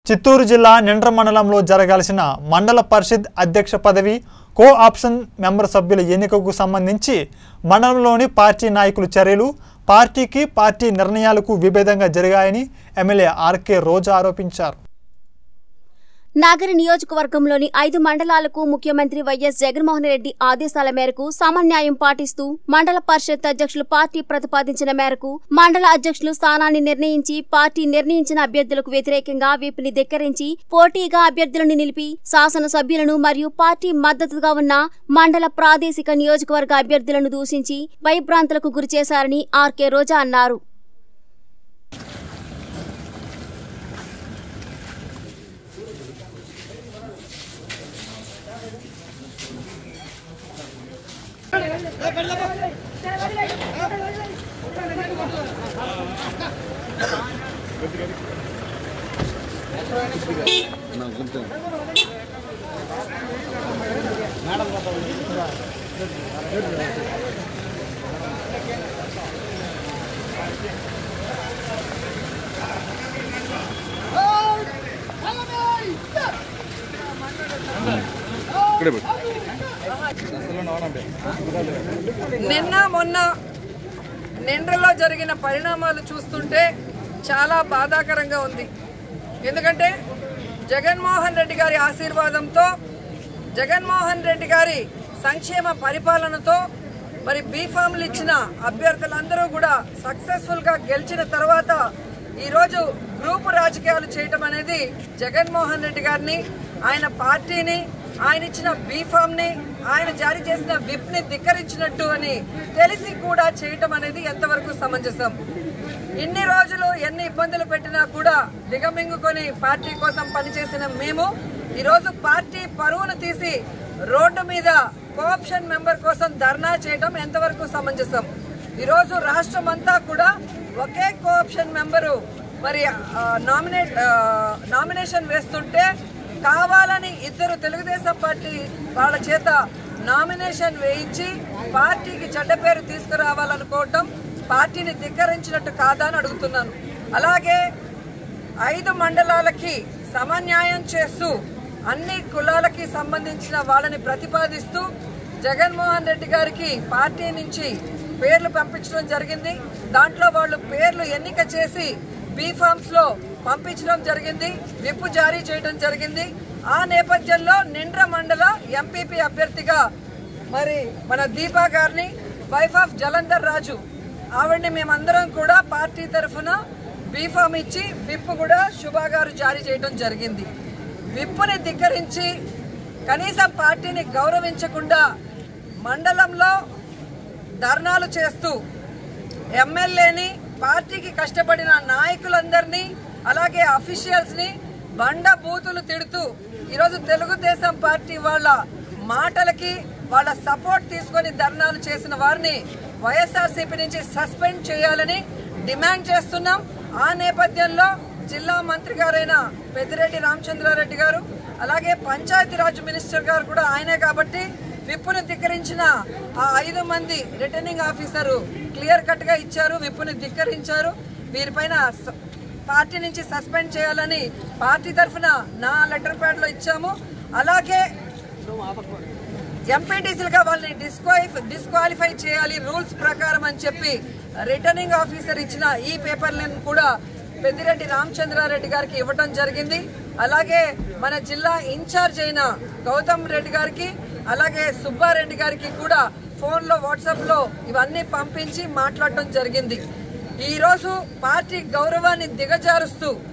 చిత్తూరు జిల్లా నిండ్ర మండలంలో జరగాల్సిన మండల పరిషత్ అధ్యక్ష పదవి కో ఆప్షన్ మెంబర్ సభ్యుల ఎన్నికకు సంబంధించి మండలంలోని పార్టీ నాయకుల చర్యలు పార్టీకి పార్టీ నిర్ణయాలకు విభేదంగా జరిగాయని ఎమ్మెల్యే ఆర్కే రోజా ఆరోపించారు నాగరి నియోజకవర్గంలోని ఐదు మండలాలకు ముఖ్యమంత్రి వైఎస్ జగన్మోహన్ రెడ్డి ఆదేశాల మేరకు సమన్యాయం పాటిస్తూ మండల పరిషత్ అధ్యక్షులు పార్టీ ప్రతిపాదించిన మేరకు మండల అధ్యక్షులు స్థానాన్ని నిర్ణయించి పార్టీ నిర్ణయించిన అభ్యర్థులకు వ్యతిరేకంగా వీపుని ధిక్కరించి పోటీగా అభ్యర్థులను నిలిపి శాసనసభ్యులను మరియు పార్టీ మద్దతుగా ఉన్న మండల ప్రాదేశిక నియోజకవర్గ అభ్యర్థులను దూషించి భయభ్రాంతులకు గురిచేశారని ఆర్కే రోజా అన్నారు నిన్న మొన్న నిండ్రలో జరిగిన పరిణామాలు చూస్తుంటే చాలా బాధాకరంగా ఉంది ఎందుకంటే జగన్మోహన్ రెడ్డి గారి ఆశీర్వాదంతో జగన్మోహన్ రెడ్డి గారి సంక్షేమ పరిపాలనతో మరి బీఫామ్లు ఇచ్చిన అభ్యర్థులందరూ కూడా సక్సెస్ఫుల్గా గెలిచిన తర్వాత ఈరోజు గ్రూపు రాజకీయాలు చేయటం అనేది జగన్మోహన్ రెడ్డి గారిని ఆయన పార్టీని ఆయన ఇచ్చిన బీఫామ్ ని ఆయన జారీ చేసిన విప్ ని ధిక్కరించినట్టు అని తెలిసి కూడా చేయటం అనేది ఎంతవరకు సమంజసం ఇన్ని రోజులు ఎన్ని ఇబ్బందులు పెట్టినా కూడా దిగమింగుకొని పార్టీ కోసం పనిచేసిన మేము ఈరోజు పార్టీ పరువును తీసి రోడ్డు మీద కోఆప్షన్ మెంబర్ కోసం ధర్నా చేయడం ఎంతవరకు సమంజసం ఈరోజు రాష్ట్రం అంతా కూడా ఒకే కోఆప్షన్ మెంబరు మరి ఆ, నామినేట్ ఆ, నామినేషన్ వేస్తుంటే కావాలని ఇద్దరు తెలుగుదేశం పార్టీ వాళ్ళ చేత నామినేషన్ వేయించి పార్టీకి చెడ్డ పేరు తీసుకురావాలనుకోవటం పార్టీని ధిక్కరించినట్టు కాదా అని అడుగుతున్నాను అలాగే ఐదు మండలాలకి సమన్యాయం చేస్తూ అన్ని కులాలకి సంబంధించిన వాళ్ళని ప్రతిపాదిస్తూ జగన్మోహన్ రెడ్డి గారికి పార్టీ నుంచి పేర్లు పంపించడం జరిగింది దాంట్లో వాళ్ళు పేర్లు ఎన్నిక చేసి బీఫామ్స్ లో పంపించడం జరిగింది విప్పు జారీ చేయడం జరిగింది ఆ నేపథ్యంలో నిండ్ర మండల ఎంపీపీ అభ్యర్థిగా మరి మన దీపా గారిని వైఫ్ ఆఫ్ జలంధర్ రాజు ఆవిడ్ని మేమందరం కూడా పార్టీ తరఫున బీఫామ్ ఇచ్చి విప్ కూడా శుభా గారు జారీ చేయడం జరిగింది విప్పుని ధిక్కరించి కనీసం పార్టీని గౌరవించకుండా మండలంలో ధర్నాలు చేస్తూ ఎమ్మెల్యేని పార్టీకి కష్టపడిన నాయకులందరినీ అలాగే అఫీషియల్స్ ని బండ బూతులు తిడుతూ ఈరోజు తెలుగుదేశం పార్టీ వాళ్ళ మాటలకి వాళ్ళ సపోర్ట్ తీసుకొని ధర్నాలు చేసిన వారిని వైఎస్ఆర్సీపీ నుంచి సస్పెండ్ చేయాలని డిమాండ్ చేస్తున్నాం ఆ నేపథ్యంలో జిల్లా మంత్రి గారైన పెద్దిరెడ్డి రామచంద్రారెడ్డి గారు అలాగే పంచాయతీరాజ్ మినిస్టర్ గారు కూడా ఆయనే కాబట్టి విప్పును ధిక్కరించిన ఆ ఐదు మంది రిటర్నింగ్ ఆఫీసరు క్లియర్ కట్ గా ఇచ్చారు విప్పుని ధిక్కరించారు వీరిపైన స- పార్టీ నుంచి సస్పెండ్ చేయాలని పార్టీ తరఫున నా లెటర్ ప్యాడ్ లో ఇచ్చాము అలాగే ఎంపీటీసీలుగా వాళ్ళని డిస్క్వాలిఫై డిస్క్వాలిఫై చేయాలి రూల్స్ ప్రకారం అని చెప్పి రిటర్నింగ్ ఆఫీసర్ ఇచ్చిన ఈ పేపర్లను కూడా పెద్దిరెడ్డి రామచంద్రారెడ్డి గారికి ఇవ్వటం జరిగింది అలాగే మన జిల్లా ఇన్ఛార్జ్ అయిన గౌతమ్ రెడ్డి గారికి అలాగే సుబ్బారెడ్డి గారికి కూడా ఫోన్లో వాట్సాప్లో ఇవన్నీ పంపించి మాట్లాడటం జరిగింది ఈరోజు పార్టీ గౌరవాన్ని దిగజారుస్తూ